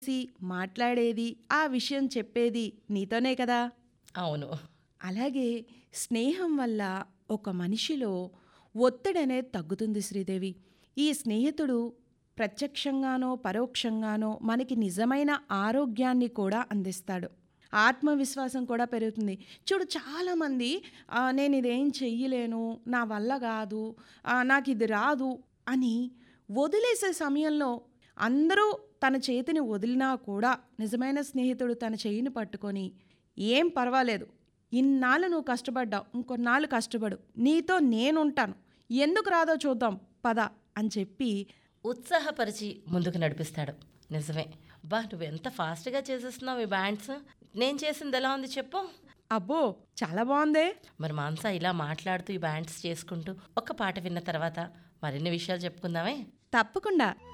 చేసి మాట్లాడేది ఆ విషయం చెప్పేది నీతోనే కదా అవును అలాగే స్నేహం వల్ల ఒక మనిషిలో ఒత్తిడి అనేది తగ్గుతుంది శ్రీదేవి ఈ స్నేహితుడు ప్రత్యక్షంగానో పరోక్షంగానో మనకి నిజమైన ఆరోగ్యాన్ని కూడా అందిస్తాడు ఆత్మవిశ్వాసం కూడా పెరుగుతుంది చూడు చాలామంది "ఆ, నేను ఇదేం చెయ్యలేను నా వల్ల కాదు ఆ, నాకు ఇది రాదు అని వదిలేసే సమయంలో అందరూ తన చేతిని వదిలినా కూడా నిజమైన స్నేహితుడు తన చేయిని పట్టుకొని ఏం పర్వాలేదు ఇన్నాళ్ళు నువ్వు కష్టపడ్డావు ఇంకొన్నాళ్ళు కష్టపడు నీతో నేనుంటాను ఎందుకు రాదో చూద్దాం పద అని చెప్పి ఉత్సాహపరిచి ముందుకు నడిపిస్తాడు నిజమే బా నువ్వు ఎంత ఫాస్ట్గా చేసేస్తున్నావు ఈ బ్యాండ్స్ నేను చేసింది ఎలా ఉంది చెప్పు అబ్బో చాలా బాగుందే మరి మాన్సా ఇలా మాట్లాడుతూ ఈ బ్యాండ్స్ చేసుకుంటూ ఒక పాట విన్న తర్వాత మరిన్ని విషయాలు చెప్పుకుందామే తప్పకుండా